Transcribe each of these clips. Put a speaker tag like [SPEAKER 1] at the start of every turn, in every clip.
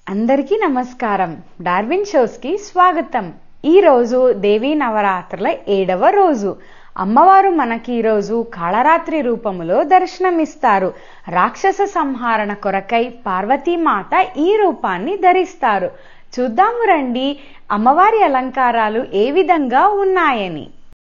[SPEAKER 1] అందరికీ నమస్కారం డార్విన్ షోస్కి స్వాగతం ఈ రోజు దేవీ నవరాత్రుల ఏడవ రోజు అమ్మవారు మనకి ఈ రోజు కాళరాత్రి రూపములో దర్శనమిస్తారు రాక్షస సంహారణ కొరకై పార్వతీమాత ఈ రూపాన్ని ధరిస్తారు చూద్దాము రండి అమ్మవారి అలంకారాలు ఏ విధంగా ఉన్నాయని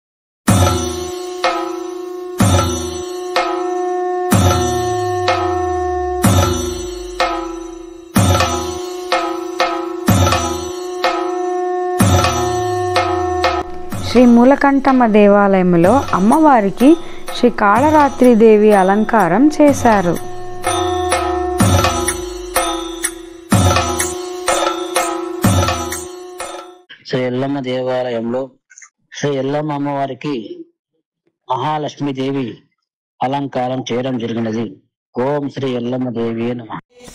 [SPEAKER 1] శ్రీ మూలకంఠమ్మ దేవాలయంలో అమ్మవారికి శ్రీ కాళరాత్రి దేవి అలంకారం చేశారు
[SPEAKER 2] శ్రీ ఎల్లమ్మ దేవాలయంలో శ్రీ ఎల్లమ్మ అమ్మవారికి మహాలక్ష్మి దేవి అలంకారం చేయడం జరిగినది ఓం శ్రీ ఎల్లమ్మ దేవి నమ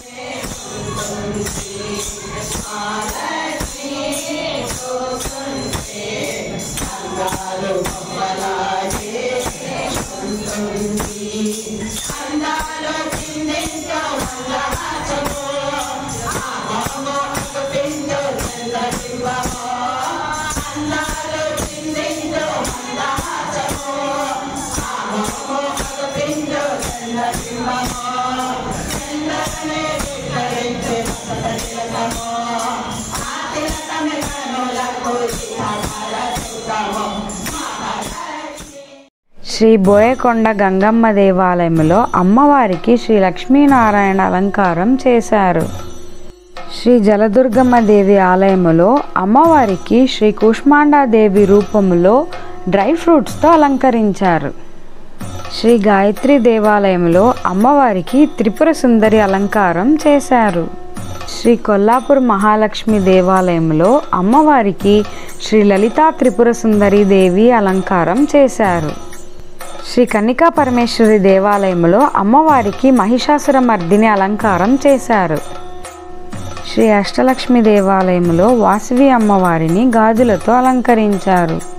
[SPEAKER 1] శ్రీ బోయకొండ గంగమ్మ దేవాలయంలో అమ్మవారికి శ్రీ లక్ష్మీనారాయణ అలంకారం చేశారు శ్రీ జలదుర్గమ్మ దేవి ఆలయములో అమ్మవారికి శ్రీ కూష్మాండాదేవి రూపములో డ్రై ఫ్రూట్స్తో అలంకరించారు శ్రీ గాయత్రి దేవాలయంలో అమ్మవారికి త్రిపుర సుందరి అలంకారం చేశారు శ్రీ కొల్లాపూర్ మహాలక్ష్మి దేవాలయంలో అమ్మవారికి శ్రీ లలితా త్రిపుర సుందరి దేవి అలంకారం చేశారు శ్రీ కన్నికా పరమేశ్వరి దేవాలయంలో అమ్మవారికి మహిషాసుర మర్దిని అలంకారం చేశారు శ్రీ అష్టలక్ష్మి దేవాలయంలో వాసవి అమ్మవారిని గాజులతో అలంకరించారు